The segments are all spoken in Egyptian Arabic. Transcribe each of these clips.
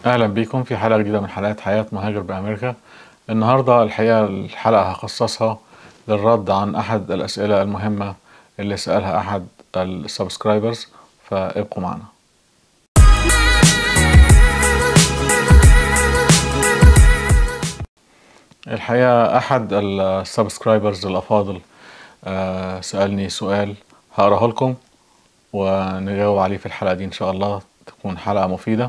اهلا بيكم في حلقه جديده من حلقات حياه مهاجر بامريكا النهارده الحقيقه الحلقه هخصصها للرد عن احد الاسئله المهمه اللي سالها احد السبسكرايبرز فابقوا معنا الحقيقه احد السبسكرايبرز الافاضل آه، سالني سؤال هقراه لكم ونجاوب عليه في الحلقه دي ان شاء الله تكون حلقه مفيده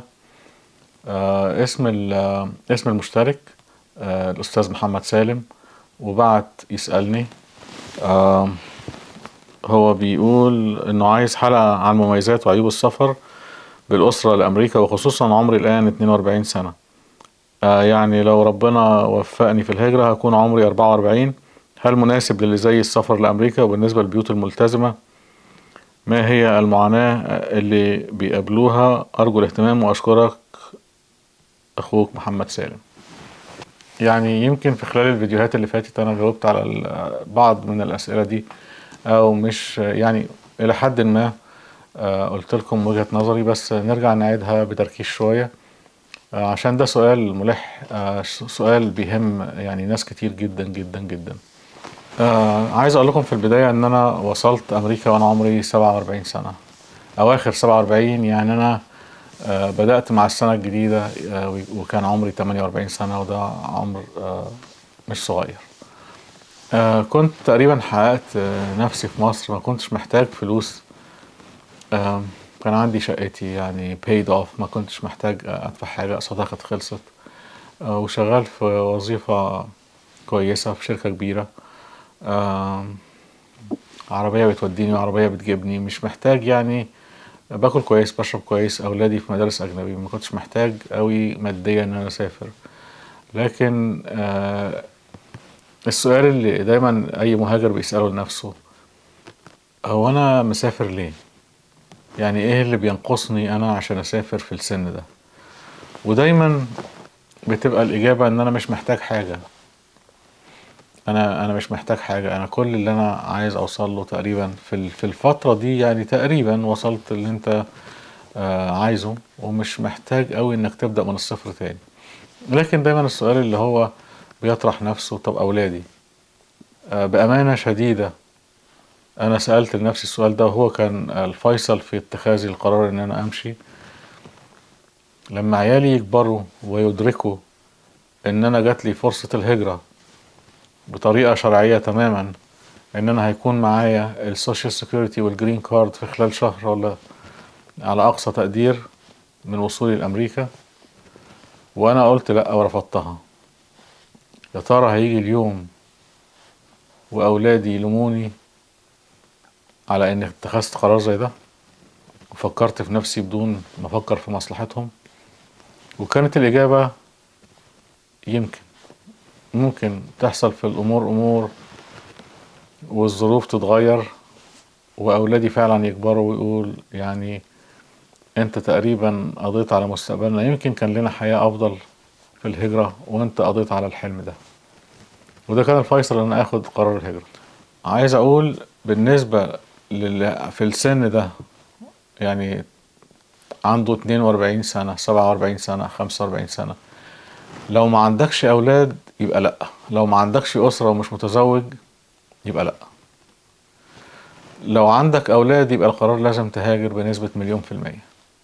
آه، اسم ال- آه، اسم المشترك آه، الأستاذ محمد سالم وبعت يسألني آه، هو بيقول إنه عايز حلقة عن مميزات وعيوب السفر بالأسرة لأمريكا وخصوصا عمري الآن 42 سنة آه، يعني لو ربنا وفقني في الهجرة هكون عمري 44 هل مناسب للي زي السفر لأمريكا وبالنسبة للبيوت الملتزمة ما هي المعاناة اللي بيقابلوها أرجو الاهتمام وأشكرك اخوك محمد سالم يعني يمكن في خلال الفيديوهات اللي فاتت انا جاوبت على ال- بعض من الاسئله دي او مش يعني الى حد ما آه، قلت لكم وجهه نظري بس نرجع نعيدها بتركيز شويه آه، عشان ده سؤال ملح آه، س- سؤال بيهم يعني ناس كتير جدا جدا جدا آه، عايز اقول لكم في البدايه ان انا وصلت امريكا وانا عمري 47 سنه اواخر 47 يعني انا آه، بدأت مع السنة الجديدة آه، و- وكان عمري 48 سنة وده عمر آه، مش صغير آه، كنت تقريبا حققت آه، نفسي في مصر ما كنتش محتاج فلوس آه، كان عندي شقتي يعني paid off ما كنتش محتاج آه، أدفع حاجة قسطها كانت خلصت آه، وشغال في وظيفة كويسة في شركة كبيرة آه، عربية بتوديني وعربية بتجيبني مش محتاج يعني باكل كويس بشرب كويس اولادي في مدارس اجنبي ما كنتش محتاج قوي ماديا ان انا اسافر لكن آه السؤال اللي دايما اي مهاجر بيساله لنفسه هو انا مسافر ليه يعني ايه اللي بينقصني انا عشان اسافر في السن ده ودايما بتبقى الاجابه ان انا مش محتاج حاجه انا انا مش محتاج حاجه انا كل اللي انا عايز اوصل له تقريبا في ال- في الفتره دي يعني تقريبا وصلت اللي انت آه، عايزه ومش محتاج قوي انك تبدا من الصفر تاني لكن دايما السؤال اللي هو بيطرح نفسه طب اولادي آه، بامانه شديده انا سالت لنفسي السؤال ده وهو كان الفيصل في اتخاذي القرار ان انا امشي لما عيالي يكبروا ويدركوا ان انا جات لي فرصه الهجره بطريقه شرعيه تماما ان انا هيكون معايا السوشيال سيكيورتي والجرين كارد في خلال شهر ولا على اقصى تقدير من وصولي لامريكا وانا قلت لا ورفضتها يا ترى هيجي اليوم واولادي يلوموني على اني اتخذت قرار زي ده وفكرت في نفسي بدون ما افكر في مصلحتهم وكانت الاجابه يمكن ممكن تحصل في الامور امور والظروف تتغير واولادي فعلا يكبروا ويقول يعني انت تقريبا قضيت على مستقبلنا يمكن كان لنا حياة افضل في الهجرة وانت قضيت على الحلم ده وده كان الفيصل ان انا اخد قرار الهجرة عايز اقول بالنسبة لل... في السن ده يعني عنده 42 سنة 47 سنة 45 سنة لو ما عندكش اولاد يبقى لا لو ما عندكش اسرة ومش متزوج يبقى لا لو عندك اولاد يبقى القرار لازم تهاجر بنسبة مليون في المية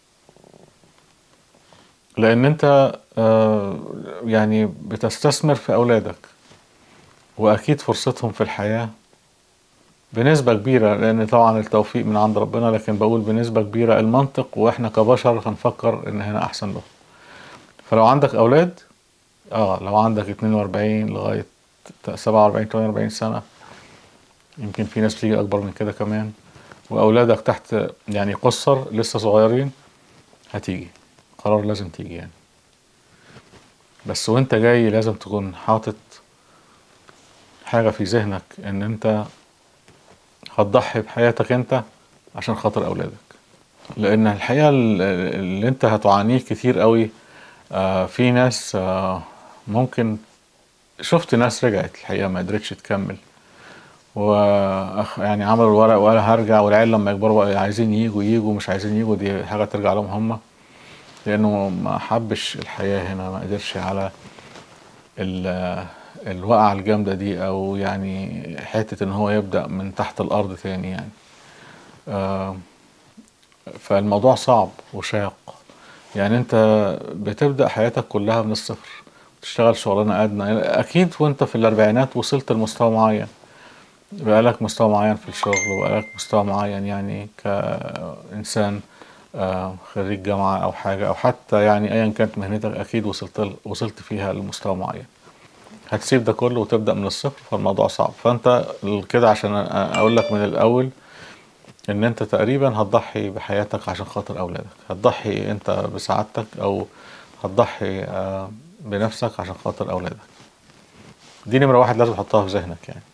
لان انت آه، يعني بتستثمر في اولادك واكيد فرصتهم في الحياة بنسبة كبيرة لان طبعا التوفيق من عند ربنا لكن بقول بنسبة كبيرة المنطق واحنا كبشر هنفكر ان هنا احسن له فلو عندك اولاد اه لو عندك 42 لغاية 47 48 سنة يمكن في ناس بتيجي اكبر من كده كمان واولادك تحت يعني قصر لسه صغيرين هتيجي قرار لازم تيجي يعني بس وانت جاي لازم تكون حاطط حاجة في ذهنك ان انت هتضحي بحياتك انت عشان خاطر اولادك لان الحقيقة ال- اللي انت هتعانيه كتير قوي آه، في ناس آه، ممكن شفت ناس رجعت الحقيقة ما قدرتش تكمل و يعني عملوا الورق وقال هرجع والعيال لما يكبروا بقى عايزين يجوا يجوا مش عايزين يجوا دي حاجة ترجع لهم هم لانه ما حبش الحياة هنا ما قدرش على ال- الوقعة الجامدة دي او يعني حتة ان هو يبدأ من تحت الارض تاني يعني آه، فالموضوع صعب وشاق يعني انت بتبدأ حياتك كلها من الصفر تشتغل شغلانة أدنى أكيد وأنت في الأربعينات وصلت لمستوى معين بقالك مستوى معين في الشغل وبقالك مستوى معين يعني كإنسان آه، خريج جامعة أو حاجة أو حتى يعني أيا كانت مهنتك أكيد وصلت وصلت فيها لمستوى معين هتسيب ده كله وتبدأ من الصفر فالموضوع صعب فأنت كده عشان أقول لك من الأول ان انت تقريبا هتضحي بحياتك عشان خاطر اولادك هتضحي انت بسعادتك او هتضحي آه، بنفسك عشان خاطر اولادك دي نمرة واحد لازم تحطها في ذهنك يعني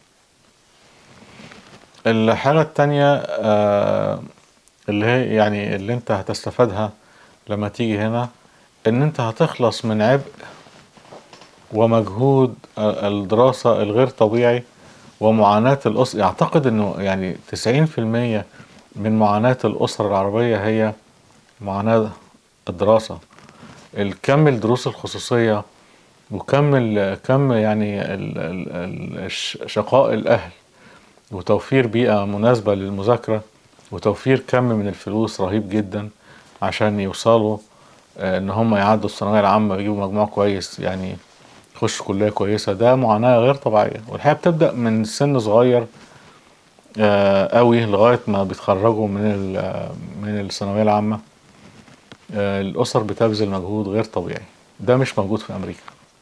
الحاجة التانية آه، اللي هي يعني اللي انت هتستفادها لما تيجي هنا ان انت هتخلص من عبء ومجهود الدراسة الغير طبيعي ومعاناة الأسر أعتقد أنه يعني 90% من معاناة الأسر العربية هي معاناة الدراسة الكم الدروس الخصوصية وكم ال- كم يعني ال- ال- ال- الش- شقاء الأهل وتوفير بيئة مناسبة للمذاكرة وتوفير كم من الفلوس رهيب جدا عشان يوصلوا آه، ان هم يعدوا الثانوية العامة ويجيبوا مجموع كويس يعني يخشوا كلية كويسة ده معاناة غير طبيعية والحياة بتبدأ من سن صغير آه، قوي لغاية ما بيتخرجوا من ال- من الثانوية العامة آه، الأسر بتبذل مجهود غير طبيعي ده مش موجود في أمريكا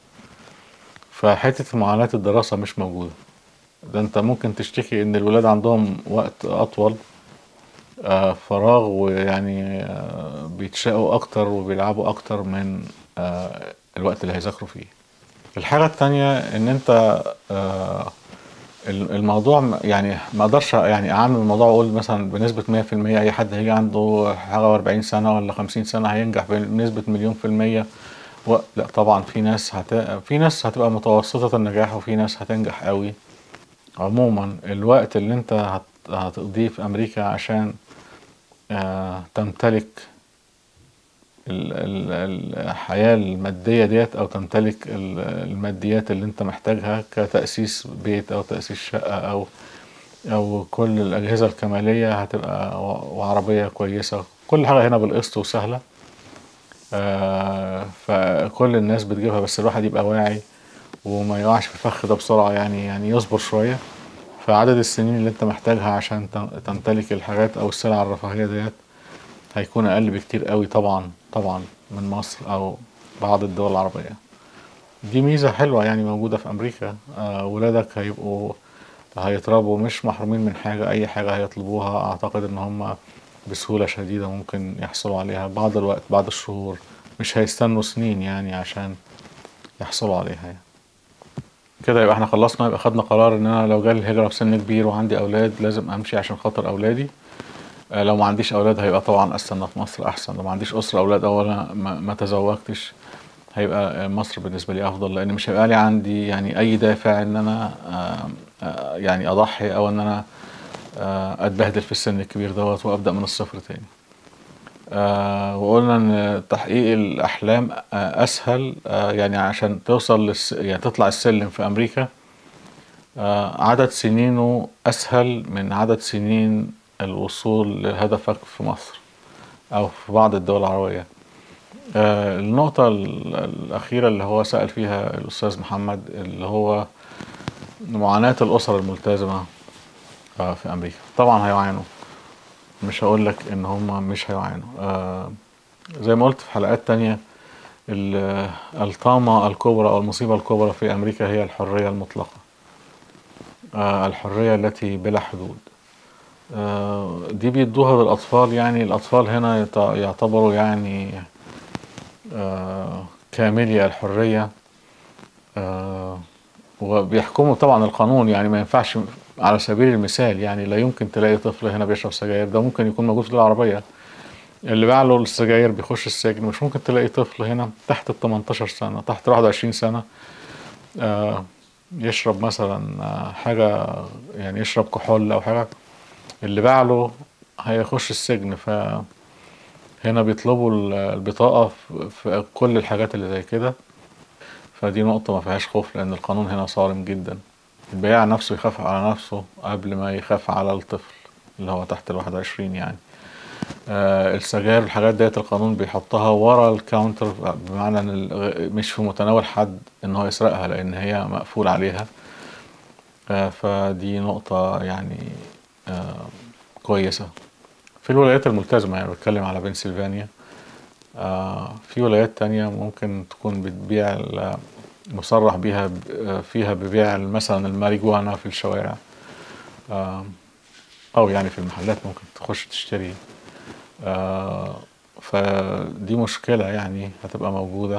فحتة معاناة الدراسة مش موجودة ده انت ممكن تشتكي ان الولاد عندهم وقت اطول آه، فراغ ويعني آه، بيتشقوا اكتر وبيلعبوا اكتر من آه، الوقت اللي هيذاكروا فيه الحاجة التانية ان انت آه، ال- الموضوع م- يعني ما اقدرش يعني اعمم الموضوع واقول مثلا بنسبة 100% اي حد هيجي عنده حاجة و40 سنة ولا 50 سنة هينجح بنسبة مليون في المية و... لا طبعا في ناس هت... في ناس هتبقى متوسطة النجاح وفي ناس هتنجح قوي عموما الوقت اللي انت هت... هتقضيه في امريكا عشان آه تمتلك ال- ال- الحياة المادية ديت أو تمتلك ال- الماديات اللي أنت محتاجها كتأسيس بيت أو تأسيس شقة أو أو كل الأجهزة الكمالية هتبقى و- وعربية كويسة كل حاجة هنا بالقسط وسهلة آه، فكل الناس بتجيبها بس الواحد يبقى واعي وما يقعش في الفخ ده بسرعة يعني يعني يصبر شوية فعدد السنين اللي انت محتاجها عشان تم- تمتلك الحاجات او السلع الرفاهية ديت هيكون اقل بكتير قوي طبعا طبعا من مصر او بعض الدول العربية دي ميزة حلوة يعني موجودة في امريكا آه، ولادك هيبقوا هيتربوا مش محرومين من حاجة اي حاجة هيطلبوها اعتقد ان هم بسهولة شديدة ممكن يحصلوا عليها بعض الوقت بعض الشهور مش هيستنوا سنين يعني عشان يحصلوا عليها يعني. كده يبقى احنا خلصنا يبقى خدنا قرار ان انا لو جالي الهجرة في سن كبير وعندي اولاد لازم امشي عشان خاطر اولادي آه، لو ما عنديش اولاد هيبقى طبعا استنى في مصر احسن لو ما عنديش اسرة اولاد او انا ما, ما تزوجتش هيبقى آه، مصر بالنسبة لي افضل لان مش هيبقى لي عندي يعني اي دافع ان انا آه، آه، يعني اضحي او ان انا آه، اتبهدل في السن الكبير دوت وابدا من الصفر تاني آه وقلنا ان تحقيق الاحلام آه اسهل آه يعني عشان توصل للس... يعني تطلع السلم في امريكا آه عدد سنينه اسهل من عدد سنين الوصول لهدفك في مصر او في بعض الدول العربية آه النقطة ال- الأخيرة اللي هو سأل فيها الأستاذ محمد اللي هو معاناة الأسر الملتزمة آه في أمريكا طبعا هيعانوا مش هقول لك ان هم مش هيعانوا آه زي ما قلت في حلقات تانية ال- الطامة الكبرى او المصيبة الكبرى في امريكا هي الحرية المطلقة آه الحرية التي بلا حدود آه دي بيدوها للاطفال يعني الاطفال هنا يت- يعتبروا يعني آه كاملي الحرية آه وبيحكموا طبعا القانون يعني ما ينفعش على سبيل المثال يعني لا يمكن تلاقي طفل هنا بيشرب سجاير ده ممكن يكون موجود في الدول العربية اللي باع له السجاير بيخش السجن مش ممكن تلاقي طفل هنا تحت ال 18 سنة تحت ال 21 سنة آه، يشرب مثلا آه، حاجة يعني يشرب كحول أو حاجة اللي باع له هيخش السجن ف هنا بيطلبوا ال- البطاقة في- في كل الحاجات اللي زي كده فدي نقطة ما فيهاش خوف لأن القانون هنا صارم جدا البياع نفسه يخاف على نفسه قبل ما يخاف على الطفل اللي هو تحت الواحد وعشرين يعني آه السجاير والحاجات ديت القانون بيحطها ورا الكاونتر بمعنى ان ال- مش في متناول حد ان هو يسرقها لان هي مقفول عليها آه فدي نقطة يعني آه كويسة في الولايات الملتزمة يعني بتكلم على بنسلفانيا آه في ولايات تانية ممكن تكون بتبيع ال- مصرح بيها ب- آه، فيها ببيع مثلا الماريجوانا في الشوارع آه أو يعني في المحلات ممكن تخش تشتري آه فدي مشكلة يعني هتبقى موجودة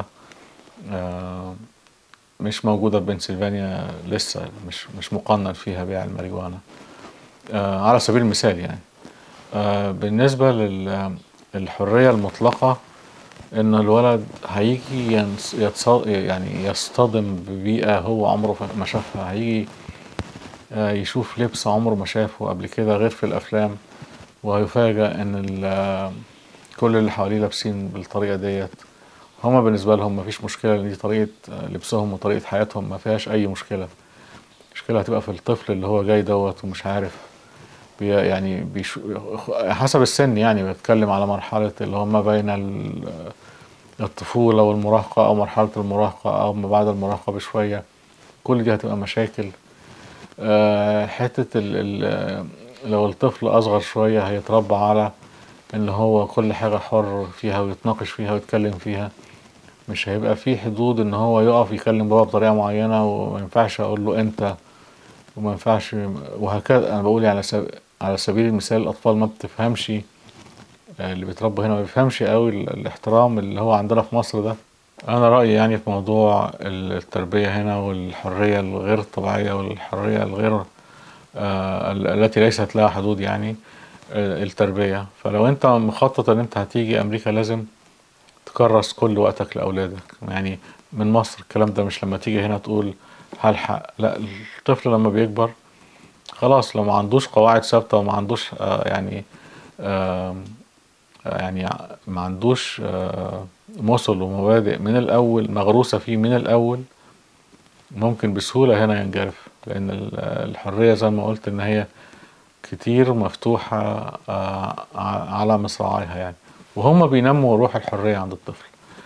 آه مش موجودة في بنسلفانيا لسه مش مش مقنن فيها بيع الماريجوانا آه على سبيل المثال يعني آه بالنسبة للحرية المطلقة إن الولد هيجي ينص يتص- يعني يصطدم ببيئة هو عمره ف- ما شافها هيجي آه، يشوف لبس عمره ما شافه قبل كده غير في الأفلام وهيفاجأ إن ال- كل اللي حواليه لابسين بالطريقة ديت هما بالنسبة لهم مفيش مشكلة إن دي طريقة آه، لبسهم وطريقة حياتهم ما فيهاش أي مشكلة المشكلة هتبقى في الطفل اللي هو جاي دوت ومش عارف بي يعني بيشو حسب السن يعني بتكلم على مرحلة اللي هو ما بين ال- الطفولة والمراهقة أو مرحلة المراهقة أو ما بعد المراهقة بشوية كل دي هتبقى مشاكل آه، حتة ال ال لو الطفل أصغر شوية هيتربى على إن هو كل حاجة حر فيها ويتناقش فيها ويتكلم فيها مش هيبقى في حدود إن هو يقف يكلم بابا بطريقة معينة وما ينفعش أقول له أنت وما ينفعش وهكذا أنا بقول على سب... على سبيل المثال الأطفال ما بتفهمش آه، اللي بيتربوا هنا ما بيفهمش قوي ال- الاحترام اللي هو عندنا في مصر ده أنا رأيي يعني في موضوع التربية هنا والحرية الغير طبيعية والحرية الغير آه، ال- التي ليست لها حدود يعني آه، التربية فلو أنت مخطط إن أنت هتيجي أمريكا لازم تكرس كل وقتك لأولادك يعني من مصر الكلام ده مش لما تيجي هنا تقول هلحق لا الطفل لما بيكبر خلاص لو ما عندوش قواعد ثابتة وما عندوش آه، يعني آم، آه، يعني ما عندوش آه، مثل ومبادئ من الأول مغروسة فيه من الأول ممكن بسهولة هنا ينجرف لأن ال- الحرية زي ما قلت إن هي كتير مفتوحة آه، ع- على مصراعيها يعني وهم بينموا روح الحرية عند الطفل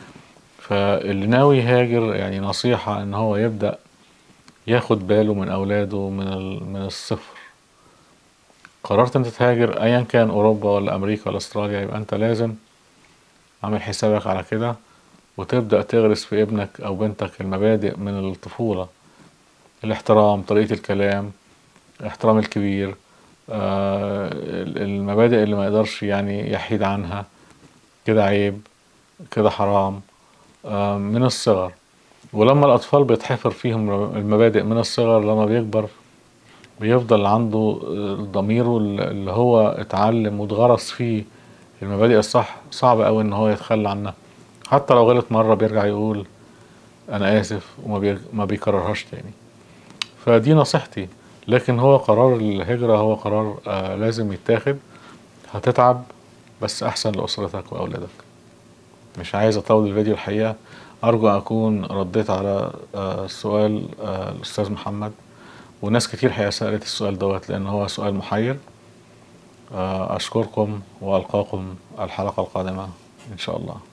فاللي ناوي يهاجر يعني نصيحة إن هو يبدأ ياخد باله من أولاده من ال- من الصفر قررت انت تهاجر ايا كان اوروبا ولا امريكا ولا استراليا يبقى انت لازم عامل حسابك على كده وتبدأ تغرس في ابنك او بنتك المبادئ من الطفولة الاحترام طريقة الكلام احترام الكبير آه، المبادئ اللي ما يقدرش يعني يحيد عنها كده عيب كده حرام آه، من الصغر ولما الأطفال بيتحفر فيهم المبادئ من الصغر لما بيكبر بيفضل عنده ضميره اللي هو اتعلم واتغرس فيه المبادئ الصح صعب قوي ان هو يتخلى عنها حتى لو غلط مرة بيرجع يقول انا اسف وما بي... ما بيكررهاش تاني فدي نصيحتي لكن هو قرار الهجرة هو قرار آه لازم يتاخد هتتعب بس احسن لاسرتك واولادك مش عايز اطول الفيديو الحقيقة ارجو اكون رديت على آه سؤال آه الاستاذ محمد وناس كتير حقيقة سألت السؤال دوت لأن هو سؤال محير آه، أشكركم وألقاكم الحلقة القادمة إن شاء الله